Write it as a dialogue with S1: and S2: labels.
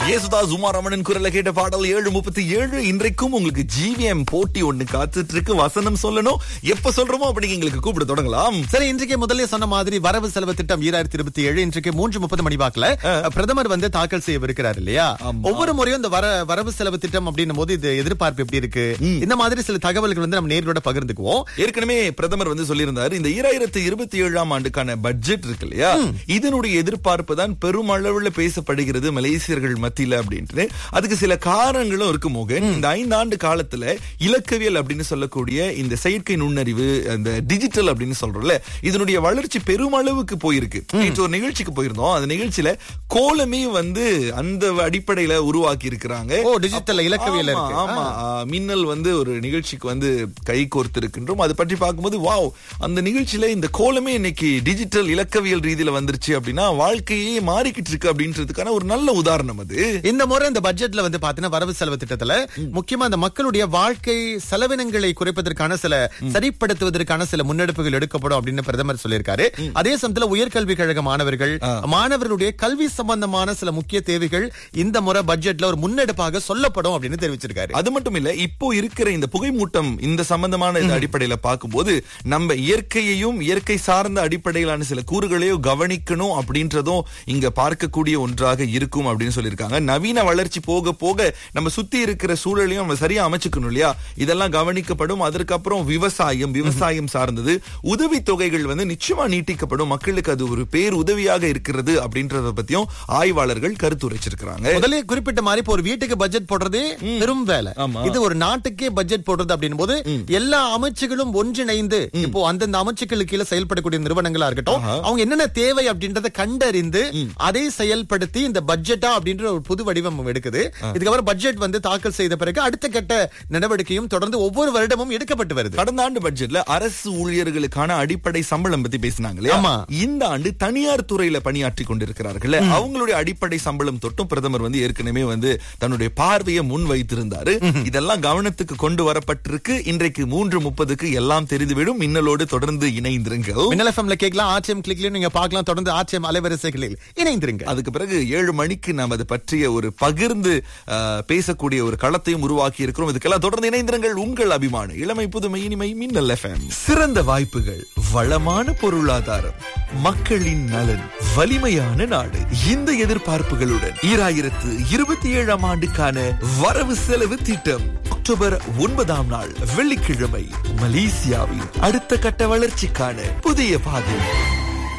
S1: ஏசுதாஸ் உமா ரமணன் குரல கேட்ட பாடல் ஏழு முப்பத்தி ஏழு இன்றைக்கும் உங்களுக்கு ஜிவிஎம் போட்டி ஒண்ணு காத்துட்டு இருக்கு வசனம் சொல்லணும் எப்ப சொல்றோமோ அப்படி எங்களுக்கு கூப்பிட தொடங்கலாம்
S2: சரி இன்றைக்கு முதல்ல சொன்ன மாதிரி வரவு செலவு திட்டம் ஈராயிரத்தி இருபத்தி ஏழு இன்றைக்கு மூன்று முப்பது மணி வாக்குல பிரதமர் வந்து தாக்கல் செய்யவிருக்கிறார் இல்லையா ஒவ்வொரு முறையும் இந்த வர வரவு செலவு திட்டம் அப்படின்னும் போது இது எதிர்பார்ப்பு எப்படி இருக்கு இந்த மாதிரி சில தகவல்கள் வந்து நம்ம நேரோட பகிர்ந்துக்குவோம்
S1: ஏற்கனவே பிரதமர் வந்து சொல்லியிருந்தாரு இந்த ஈராயிரத்தி இருபத்தி ஏழாம் ஆண்டுக்கான பட்ஜெட் இருக்கு இல்லையா இதனுடைய எதிர்பார்ப்பு தான் பெருமளவுல பேசப்படுகிறது மலேசியர்கள் மத்தியில அப்படின்ட்டு அதுக்கு சில காரணங்களும் இருக்கு மோகன் இந்த ஐந்து ஆண்டு காலத்துல இலக்கவியல் அப்படின்னு சொல்லக்கூடிய இந்த செயற்கை நுண்ணறிவு அந்த டிஜிட்டல் அப்படின்னு சொல்றோம்ல இதனுடைய வளர்ச்சி பெருமளவுக்கு போயிருக்கு நேற்று ஒரு நிகழ்ச்சிக்கு போயிருந்தோம் அந்த நிகழ்ச்சியில கோலமே வந்து அந்த அடிப்படையில உருவாக்கி இருக்கிறாங்க
S2: ஓ டிஜிட்டல் இலக்கவியல்
S1: ஆமா,
S2: இருக்கு
S1: ஆமா ஆ, மின்னல் வந்து ஒரு நிகழ்ச்சிக்கு வந்து கை கோர்த்து இருக்கின்றோம் அதை பற்றி பார்க்கும்போது வாவ் அந்த நிகழ்ச்சியில இந்த கோலமே இன்னைக்கு டிஜிட்டல் இலக்கவியல் ரீதியில வந்துருச்சு அப்படின்னா வாழ்க்கையே மாறிக்கிட்டு இருக்கு அப்படின்றதுக்கான ஒரு நல்ல உதாரணம் அது
S2: இந்த முறை இந்த பட்ஜெட்ல வந்து பாத்தீங்கன்னா வரவு செலவு திட்டத்துல முக்கியமா அந்த மக்களுடைய வாழ்க்கை செலவினங்களை குறைப்பதற்கான சில சரிப்படுத்துவதற்கான சில முன்னெடுப்புகள் எடுக்கப்படும் அப்படின்னு பிரதமர் சொல்லியிருக்காரு அதே சமயத்துல உயர்கல்வி கழக மாணவர்கள் மாணவர்களுடைய கல்வி சம்பந்தமான சில முக்கிய தேவைகள் இந்த முறை பட்ஜெட்ல ஒரு முன்னெடுப்பாக சொல்லப்படும் அப்படின்னு தெரிவிச்சிருக்காரு
S1: அது மட்டும் இல்ல இப்போ இருக்கிற இந்த புகைமூட்டம் இந்த சம்பந்தமான இந்த அடிப்படையில பார்க்கும்போது நம்ம இயற்கையையும் இயற்கை சார்ந்த அடிப்படையிலான சில கூறுகளையும் கவனிக்கணும் அப்படின்றதும் இங்க பார்க்கக்கூடிய ஒன்றாக இருக்கும் அப்படின்னு சொல்லியிருக்காங்க நவீன வளர்ச்சி போக போக நம்ம சுத்தி இருக்கிற சூழலையும் நம்ம சரியா அமைச்சுக்கணும் இல்லையா இதெல்லாம் கவனிக்கப்படும் அதற்கப்புறம் விவசாயம் விவசாயம் சார்ந்தது உதவி தொகைகள் வந்து நிச்சயமா நீட்டிக்கப்படும் மக்களுக்கு அது ஒரு பேர் உதவியாக இருக்கிறது அப்படின்றத பத்தியும் ஆய்வாளர்கள் கருத்துரைச்சிருக்கிறாங்க
S2: முதல்ல குறிப்பிட்ட மாதிரி இப்போ ஒரு வீட்டுக்கு பட்ஜெட் போடுறதே பெரும் வேலை
S1: ஆமா.
S2: இது ஒரு நாட்டுக்கே பட்ஜெட் போடுறது அப்படின்னும் போது எல்லா அமைச்சுகளும் ஒன்றிணைந்து இப்போ அந்தந்த அமைச்சுக்களுக்கு கீழே செயல்படக்கூடிய நிறுவனங்களா இருக்கட்டும் அவங்க என்னென்ன தேவை அப்படின்றத கண்டறிந்து அதை செயல்படுத்தி இந்த பட்ஜெட்டா அப்படின்ற ஒரு புது வடிவம் எடுக்குது இதுக்கப்புறம் பட்ஜெட் வந்து தாக்கல் செய்த பிறகு அடுத்த கட்ட நடவடிக்கையும் தொடர்ந்து ஒவ்வொரு வருடமும் எடுக்கப்பட்டு வருது
S1: கடந்த ஆண்டு பட்ஜெட்ல அரசு ஊழியர்களுக்கான அடிப்படை சம்பளம் பத்தி பேசினாங்க இல்லையா?
S2: ஆமா.
S1: இந்த ஆண்டு தனியார் துறையில பணியாற்றி கொண்டிருக்கிறார்கள் அவங்களுடைய அடிப்படை சம்பளம் தொட்டும் பிரதமர் வந்து ஏற்கனவே வந்து தன்னுடைய பார்வையை முன் வைத்திருந்தாரு இதெல்லாம் கவனத்துக்கு கொண்டு வரப்பட்டிருக்கு இன்றைக்கு மூன்று முப்பதுக்கு எல்லாம் தெரிந்துவிடும் மின்னலோடு தொடர்ந்து இணைந்திருங்கள்
S2: மின்னல் எஃப்எம்ல கேட்கலாம் ஆர்டிஎம் கிளிக்லயும் நீங்க பார்க்கலாம் தொடர்ந்து ஆர்டிஎம் அலைவரிசைகளில் இணைந்திருங்க
S1: அதுக்கு பிறகு ஏழு மணிக்கு நாம் அது பற்றிய ஒரு பகிர்ந்து அஹ், பேசக்கூடிய ஒரு களத்தையும் உருவாக்கி இருக்கிறோம் இதுக்கெல்லாம் தொடர்ந்து இணைந்திருங்கள் உங்கள் அபிமான இளமை புதுமை இனிமை மின்னல் எஃப்எம் சிறந்த வாய்ப்புகள் வளமான பொருளாதாரம் மக்களின் நலன் வலிமையான நாடு இந்த எதிர்பார்ப்புகளுடன் ஈராயிரத்து இருபத்தி ஏழாம் ஆண்டுக்கான வரவு செலவு திட்டம் அக்டோபர் ஒன்பதாம் நாள் வெள்ளிக்கிழமை மலேசியாவின் அடுத்த கட்ட வளர்ச்சிக்கான புதிய பாதை